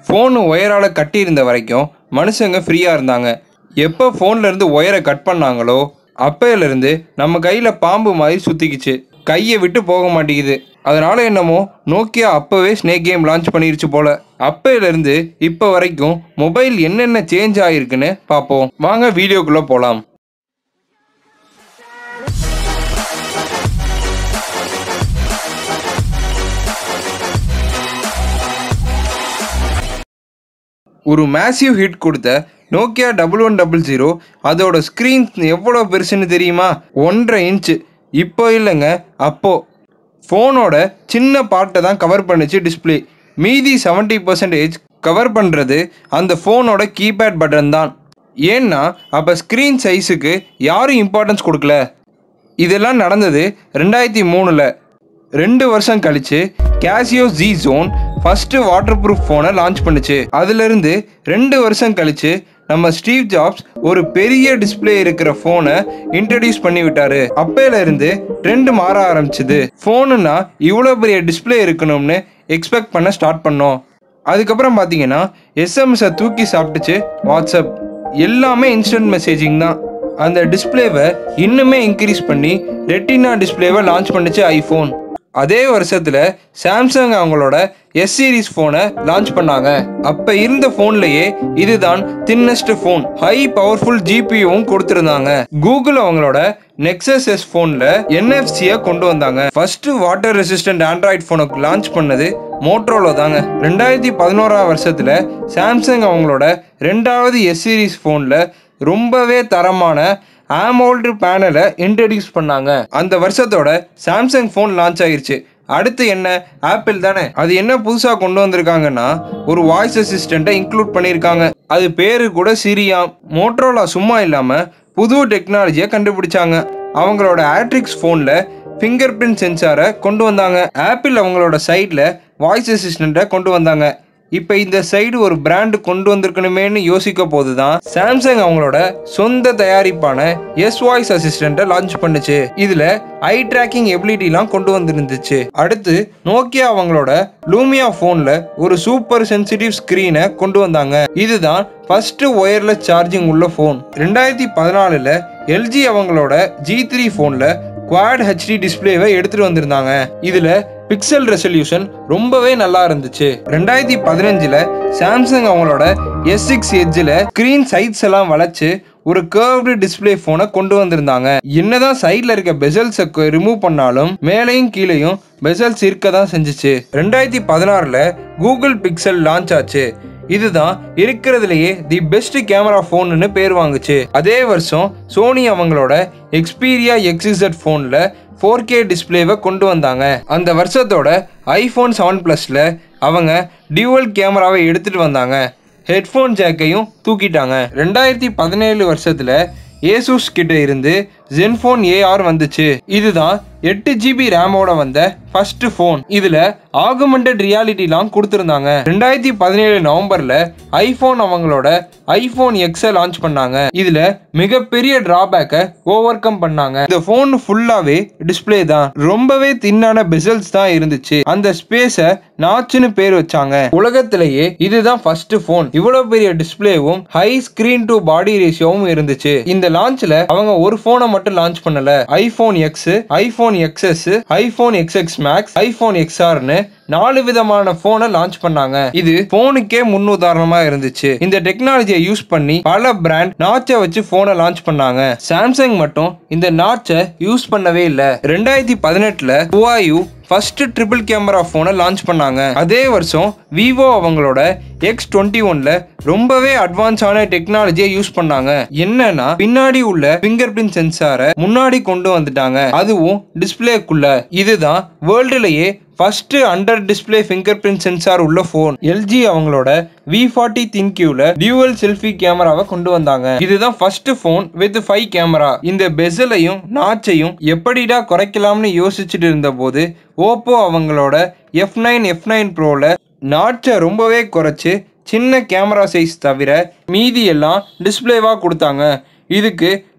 phone ஒயரால் கட்டியிருந்த வரைக்கும் மனுஷங்க ஃப்ரீயாக இருந்தாங்க எப்போ ஃபோன்லேருந்து ஒயரை கட் பண்ணாங்களோ அப்பையிலேருந்து நம்ம கையில் பாம்பு மாதிரி சுற்றிக்கிச்சு கையை விட்டு போக மாட்டேங்குது அதனால என்னமோ நோக்கியா அப்போவே ஸ்னேக் கேம் லான்ச் பண்ணிருச்சு போல அப்பையிலேருந்து இப்போ வரைக்கும் மொபைல் என்னென்ன சேஞ்ச் ஆகிருக்குன்னு பார்ப்போம் வாங்க வீடியோக்குள்ளே போகலாம் ஒரு மேசிவ் ஹிட் கொடுத்த Nokia double one double zero அதோட ஸ்க்ரீன் எவ்வளோ பெருசுன்னு தெரியுமா ஒன்றரை இன்ச்சு இப்போ இல்லைங்க அப்போ ஃபோனோட சின்ன பார்ட்டை தான் கவர் பண்ணுச்சு டிஸ்ப்ளே மீதி செவன்ட்டி பர்சன்டேஜ் கவர் பண்ணுறது அந்த ஃபோனோட கீபேட் பட்டன் தான் ஏன்னா அப்போ ஸ்க்ரீன் சைஸுக்கு யாரும் இம்பார்ட்டன்ஸ் கொடுக்கல இதெல்லாம் நடந்தது ரெண்டாயிரத்தி மூணில் ரெண்டு வருஷம் கழிச்சு Casio G zone first waterproof ஃபோனை லான்ச் பண்ணுச்சு அதிலிருந்து ரெண்டு வருஷம் கழிச்சு நம்ம ஸ்டீவ் ஜாப்ஸ் ஒரு பெரிய டிஸ்ப்ளே இருக்கிற ஃபோனை இன்ட்ரடியூஸ் பண்ணி விட்டாரு அப்பையில இருந்து ட்ரெண்ட் மாற ஆரம்பிச்சுது ஃபோனுனா இவ்வளோ பெரிய டிஸ்ப்ளே இருக்கணும்னு எக்ஸ்பெக்ட் பண்ண ஸ்டார்ட் பண்ணோம் அதுக்கப்புறம் பார்த்தீங்கன்னா எஸ்எம்எஸை தூக்கி சாப்பிட்டுச்சு வாட்ஸ்அப் எல்லாமே இன்ஸ்டன்ட் மெசேஜிங் தான் அந்த டிஸ்ப்ளேவை இன்னுமே இன்க்ரீஸ் பண்ணி ரெட்டினா டிஸ்ப்ளேவை லான்ச் பண்ணுச்சு ஐஃபோன் அதே வருஷத்தில் சாம்சங் அவங்களோட எஸ் சீரிஸ் ஃபோனை லான்ச் பண்ணாங்க அப்போ இருந்த ஃபோன்லேயே இதுதான் தின்னஸ்ட் ஃபோன் ஹை பவர்ஃபுல் ஜிபியும் கொடுத்துருந்தாங்க கூகுள் அவங்களோட நெக்ஸஸ் எஸ் ஃபோனில் என்எஃப்சியை கொண்டு வந்தாங்க ஃபர்ஸ்ட் வாட்டர் ரெசிஸ்டன்ட் ஆண்ட்ராய்ட் ஃபோனுக்கு லான்ச் பண்ணது மோட்ரோலோ தாங்க ரெண்டாயிரத்தி பதினோராம் வருஷத்தில் சாம்சங் அவங்களோட ரெண்டாவது எஸ் சீரிஸ் ஃபோனில் ரொம்பவே தரமான ஆமோல்டு பேனலை இன்ட்ரடியூஸ் பண்ணாங்க அந்த வருஷத்தோட சாம்சங் ஃபோன் லான்ச் ஆயிருச்சு அடுத்து என்ன ஆப்பிள் தானே அது என்ன புதுசாக கொண்டு வந்திருக்காங்கன்னா ஒரு வாய்ஸ் அசிஸ்டண்ட்டை இன்க்ளூட் பண்ணியிருக்காங்க அது பேரு கூட சிரியா மோட்ரோலா சும்மா இல்லாமல் புது டெக்னாலஜியை கண்டுபிடிச்சாங்க அவங்களோட ஆட்ரிக்ஸ் ஃபோனில் ஃபிங்கர் பிரிண்ட் சென்சாரை கொண்டு வந்தாங்க ஆப்பிள் அவங்களோட சைடில் வாய்ஸ் அசிஸ்டண்ட்டை கொண்டு வந்தாங்க இப்போ இந்த சைடு ஒரு பிராண்டு கொண்டு வந்திருக்கணுமேனு யோசிக்க போது தான் சாம்சங் அவங்களோட சொந்த தயாரிப்பான எஸ் வாய்ஸ் அசிஸ்டண்ட்டை லான்ச் பண்ணுச்சு இதில் ஐ ட்ராக்கிங் எபிலிட்டிலாம் கொண்டு வந்திருந்துச்சு அடுத்து நோக்கியா அவங்களோட லூமியா ஃபோனில் ஒரு சூப்பர் சென்சிட்டிவ் ஸ்க்ரீனை கொண்டு வந்தாங்க இதுதான் ஃபர்ஸ்ட் ஒயர்லெஸ் சார்ஜிங் உள்ள ஃபோன் ரெண்டாயிரத்தி பதினாலில் எல்ஜி அவங்களோட ஜி த்ரீ ஃபோனில் குவாட் ஹெச்டி டிஸ்பிளேவை எடுத்துட்டு வந்திருந்தாங்க இதுல பிக்சல் ரெசல்யூஷன் ரொம்பவே நல்லா இருந்துச்சு ரெண்டாயிரத்தி பதினஞ்சுல சாம்சங் அவங்களோட எஸ் சிக்ஸ் எட்ஜில் ஸ்க்ரீன் சைட்ஸ் எல்லாம் வளைச்சு ஒரு கேர்வ்டு டிஸ்பிளே ஃபோனை கொண்டு வந்திருந்தாங்க என்னதான் சைடில் இருக்க பெசல்ஸை ரிமூவ் பண்ணாலும் மேலேயும் கீழேயும் பெசல்ஸ் இருக்க தான் செஞ்சுச்சு ரெண்டாயிரத்தி பதினாறில் கூகுள் பிக்சல் லான்ச் ஆச்சு இதுதான் இருக்கிறதுலையே தி பெஸ்ட் கேமரா ஃபோன்னு பேர் வாங்குச்சு அதே வருஷம் சோனி அவங்களோட எக்ஸ்பீரியா எக்ஸிசட் ஃபோனில் ஃபோர் கே டிஸ்பிளேவை கொண்டு வந்தாங்க அந்த வருஷத்தோட ஐஃபோன் செவன் ப்ளஸில் அவங்க டியூவல் கேமராவை எடுத்துகிட்டு வந்தாங்க ஹெட்ஃபோன் ஜாக்கையும் தூக்கிட்டாங்க ரெண்டாயிரத்தி பதினேழு வருஷத்தில் ஏசூஸ் கிட்ட இருந்து ஜென்ஃபோன் ஏஆர் வந்துச்சு இதுதான் எட்டு ஜிபி ரேமோட வந்த ஃபர்ஸ்ட் ஃபோன் இதுல ஆகுமெண்டட் ரியாலிட்டிலாம் கொடுத்துருந்தாங்க ரெண்டாயிரத்தி பதினேழு நவம்பர்ல ஐபோன் அவங்களோட ஐபோன் எக்ஸை லான்ச் பண்ணாங்க இதுல மிகப்பெரிய டிராபேக்கை ஓவர் கம் பண்ணாங்க இந்த ஃபோன் ஃபுல்லாவே டிஸ்பிளே தான் ரொம்பவே தின்னான பெசல்ஸ் தான் இருந்துச்சு அந்த ஸ்பேஸை நாச்சுன்னு பேர் வச்சாங்க உலகத்திலேயே இதுதான் ஃபர்ஸ்ட் ஃபோன் இவ்வளவு பெரிய டிஸ்பிளேவும் ஹை ஸ்கிரீன் டு பாடி ரேஷியோவும் இருந்துச்சு இந்த லான்ச்ல அவங்க ஒரு போனை மட்டும் லான்ச் பண்ணல iPhone X iPhone XS iPhone XX max iPhone எக்ஸ்ஆர்னு நாலு விதமான போனை லான்ச் பண்ணாங்க இது போனுக்கே முன்னுதாரணமா இருந்துச்சு இந்த டெக்னாலஜியை யூஸ் பண்ணி பல பிராண்ட் நாச்சை வச்சு போனை லான்ச் பண்ணாங்க சாம்சங் மட்டும் இந்த நாச்சை யூஸ் பண்ணவே இல்லை ரெண்டாயிரத்தி பதினெட்டுல ஹுவாயு ஃபர்ஸ்ட் ட்ரிபிள் கேமரா ஃபோனை லான்ச் பண்ணாங்க அதே வருஷம் விவோ அவங்களோட எக்ஸ் டுவெண்ட்டி ஒன்ல ரொம்பவே அட்வான்ஸான டெக்னாலஜியை யூஸ் பண்ணாங்க என்னன்னா பின்னாடி உள்ள ஃபிங்கர் பிரிண்ட் சென்சாரை முன்னாடி கொண்டு வந்துட்டாங்க அதுவும் டிஸ்பிளேக்குள்ள இதுதான் வேர்ல்டுலயே first under display fingerprint sensor உள்ள ஃபோன் எல்ஜி அவங்களோட வி ஃபார்ட்டி தின்கியூல டியூவல் செல்ஃபி கேமராவை கொண்டு வந்தாங்க இதுதான் first phone with five camera இந்த பெசலையும் நாச்சையும் எப்படிடா குறைக்கலாம்னு யோசிச்சுட்டு இருந்த போது ஓப்போ அவங்களோட எஃப் நைன் எஃப் நைன் ப்ரோல நாச்சை ரொம்பவே குறைச்சு சின்ன கேமரா சைஸ் தவிர மீதி எல்லாம் டிஸ்பிளேவாக கொடுத்தாங்க இதுக்கு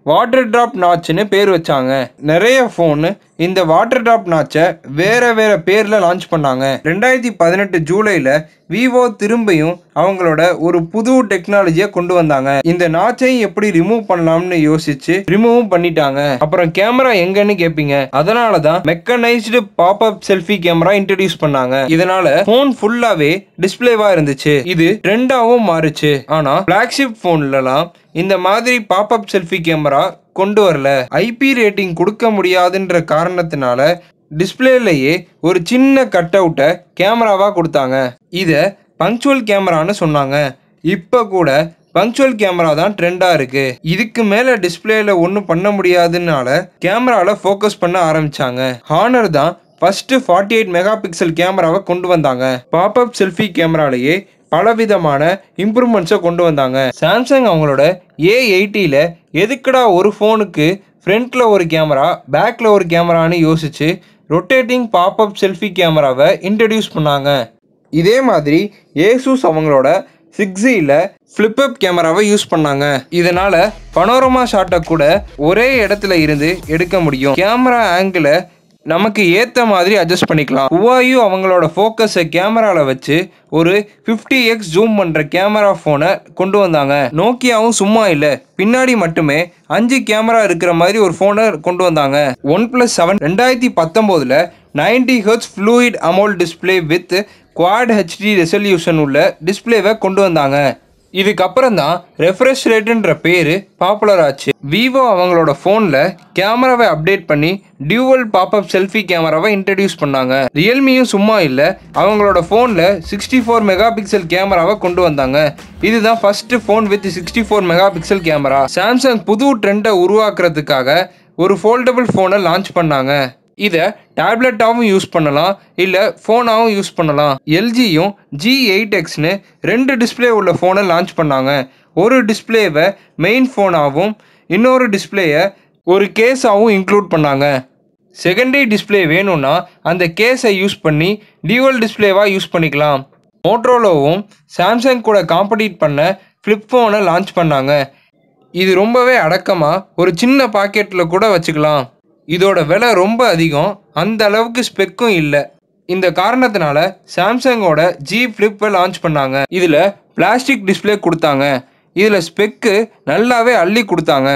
வாட்டர் டிராப் நாட்ச்னு பேர் வச்சாங்க நிறைய ஃபோனு இந்த வாட்டர் டிராப் நாட்சை வேற வேற பேர்ல லான்ச் பண்ணாங்க ரெண்டாயிரத்தி பதினெட்டு ஜூலைல விவோ திரும்பியும் அவங்களோட ஒரு புது டெக்னாலஜியை கொண்டு வந்தாங்க இந்த நாச்சையும் எப்படி ரிமூவ் பண்ணலாம்னு யோசிச்சு ரிமூவும் பண்ணிட்டாங்க அப்புறம் கேமரா எங்கன்னு கேட்பீங்க அதனால தான் mechanized pop up selfie camera introduce பண்ணாங்க இதனால போன் ஃபுல்லாவே டிஸ்பிளேவா இருந்துச்சு இது ட்ரெண்டாவும் மாறுச்சு ஆனா பிளாக்ஷிப் போன்லலாம் இந்த மாதிரி பாப் அப் செல்ஃபி கேமரா கொண்டு வரல ஐபி ரேட்டிங் கொடுக்க முடியாதுன்ற காரணத்தினால டிஸ்பிளேலையே ஒரு சின்ன கட் அவுட்டை கேமராவாக கொடுத்தாங்க இதை பங்க்சுவல் கேமரான்னு சொன்னாங்க இப்போ கூட பங்க்சுவல் கேமரா தான் ட்ரெண்டாக இருக்கு இதுக்கு மேலே டிஸ்பிளேல ஒன்றும் பண்ண முடியாதுனால கேமராவில் ஃபோக்கஸ் பண்ண ஆரம்பிச்சாங்க ஹானர் தான் first forty eight megapixel கேமராவை கொண்டு வந்தாங்க பாப்அப் செல்ஃபி கேமராலேயே பலவிதமான இம்ப்ரூவ்மெண்ட்ஸை கொண்டு வந்தாங்க சாம்சங் அவங்களோட ஏ எயிட்டியில் எதுக்குடா ஒரு ஃபோனுக்கு ஃப்ரண்ட்டில் ஒரு கேமரா பேக்கில் ஒரு கேமரான்னு யோசிச்சு ரொட்டேட்டிங் பாப்அப் செல்ஃபி கேமராவை இன்ட்ரடியூஸ் பண்ணாங்க இதே மாதிரி ஏசூஸ் அவங்களோட சிக்ஸியில் ஃப்ளிப்அப் கேமராவை யூஸ் பண்ணாங்க இதனால் பனோரமா ஷாட்டை கூட ஒரே இடத்துல இருந்து எடுக்க முடியும் கேமரா ஆங்கிளை நமக்கு ஏற்ற மாதிரி அட்ஜஸ்ட் பண்ணிக்கலாம் ஹுவாயு அவங்களோட ஃபோக்கஸை கேமராவில் வச்சு ஒரு ஃபிஃப்டி எக்ஸ் ஜூம் பண்ணுற கேமரா ஃபோனை கொண்டு வந்தாங்க நோக்கியாவும் சும்மா இல்லை பின்னாடி மட்டுமே அஞ்சு கேமரா இருக்கிற மாதிரி ஒரு ஃபோனை கொண்டு வந்தாங்க ஒன் ப்ளஸ் செவன் ரெண்டாயிரத்தி பத்தொம்போதில் ninety hertz fluid AMOLED display with quad HD resolution உள்ள டிஸ்பிளேவை கொண்டு வந்தாங்க இதுக்கப்புறம் தான் ரெஃப்ரெஷ் ரேட்டுன்ற பேர் பாப்புலர் ஆச்சு விவோ அவங்களோட ஃபோனில் கேமராவை அப்டேட் பண்ணி டியூவல் பாப்அப் செல்ஃபி கேமராவை இன்ட்ரடியூஸ் பண்ணாங்க ரியல்மியும் சும்மா இல்லை அவங்களோட ஃபோனில் சிக்ஸ்டி ஃபோர் மெகா பிக்சல் கேமராவை கொண்டு வந்தாங்க இதுதான் first phone with sixty four megapixel camera Samsung புது ட்ரெண்டை உருவாக்குறதுக்காக ஒரு ஃபோல்டபுள் ஃபோனை லான்ச் பண்ணாங்க இதை டேப்லெட்டாகவும் யூஸ் பண்ணலாம் இல்லை ஃபோனாகவும் யூஸ் பண்ணலாம் எல்ஜியும் ஜி எயிட் எக்ஸ்னு ரெண்டு டிஸ்பிளே உள்ள ஃபோனை லான்ச் பண்ணாங்க ஒரு டிஸ்பிளேவை மெயின் ஃபோனாகவும் இன்னொரு டிஸ்பிளேயை ஒரு கேஸாகவும் இன்க்ளூட் பண்ணாங்க செகண்டரி டிஸ்பிளே வேணும்னா அந்த கேஸை யூஸ் பண்ணி டியூவல் டிஸ்பிளேவாக யூஸ் பண்ணிக்கலாம் மோட்ரோலோவும் சாம்சங் கூட காம்படிட் பண்ண ஃப்ளிப் ஃபோனை லான்ச் பண்ணாங்க இது ரொம்பவே அடக்கமாக ஒரு சின்ன பாக்கெட்டில் கூட வச்சுக்கலாம் இதோட விலை ரொம்ப அதிகம் அந்த அளவுக்கு ஸ்பெக்கும் இல்லை இந்த காரணத்தினால சாம்சங்கோட ஜி ஃப்ளிப்பை லான்ச் பண்ணாங்க இதில் பிளாஸ்டிக் டிஸ்பிளே கொடுத்தாங்க இதில் ஸ்பெக்கு நல்லாவே அள்ளி கொடுத்தாங்க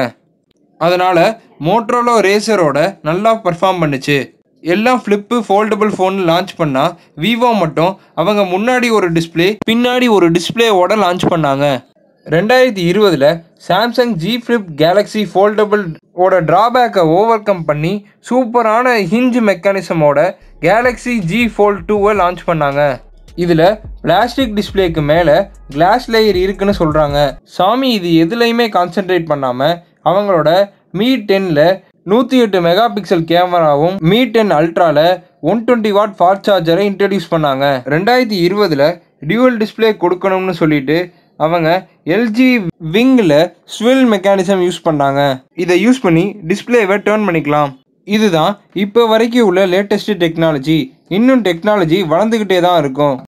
அதனால் மோட்ரோலோ ரேசரோட நல்லா பர்ஃபார்ம் பண்ணுச்சு எல்லாம் ஃப்ளிப்பு ஃபோல்டபுள் ஃபோன் லான்ச் பண்ணால் விவோ மட்டும் அவங்க முன்னாடி ஒரு டிஸ்பிளே பின்னாடி ஒரு டிஸ்பிளேவோட லான்ச் பண்ணாங்க ரெண்டாயிரத்தி இருபதில் Samsung Z flip Galaxy foldable ஓட ட்ராபேக்கை ஓவர் கம் பண்ணி சூப்பரான ஹிஞ்ச் மெக்கானிசமோட கேலக்ஸி ஜி ஃபோல்ட் டூவை லான்ச் பண்ணாங்க இதில் பிளாஸ்டிக் டிஸ்பிளேக்கு மேலே கிளாஸ் லேயர் இருக்குன்னு சொல்கிறாங்க சாமி இது எதுலையுமே கான்சென்ட்ரேட் பண்ணாமல் அவங்களோட மீ டென்னில் நூற்றி எட்டு மெகா பிக்சல் கேமராவும் மீ டென் அல்ட்ராவில் ஒன் டுவெண்ட்டி வாட் ஃபாஸ்ட் சார்ஜரை இன்ட்ரடியூஸ் பண்ணாங்க ரெண்டாயிரத்தி இருபதில் டியூவல் டிஸ்பிளே கொடுக்கணும்னு சொல்லிட்டு அவங்க எல்ஜி விங்கில் ஸ்வில் மெக்கானிசம் யூஸ் பண்ணாங்க இதை யூஸ் பண்ணி டிஸ்பிளேவை டேர்ன் பண்ணிக்கலாம் இதுதான் இப்போ வரைக்கும் உள்ள லேட்டஸ்ட் டெக்னாலஜி இன்னும் டெக்னாலஜி வளர்ந்துக்கிட்டே தான் இருக்கும்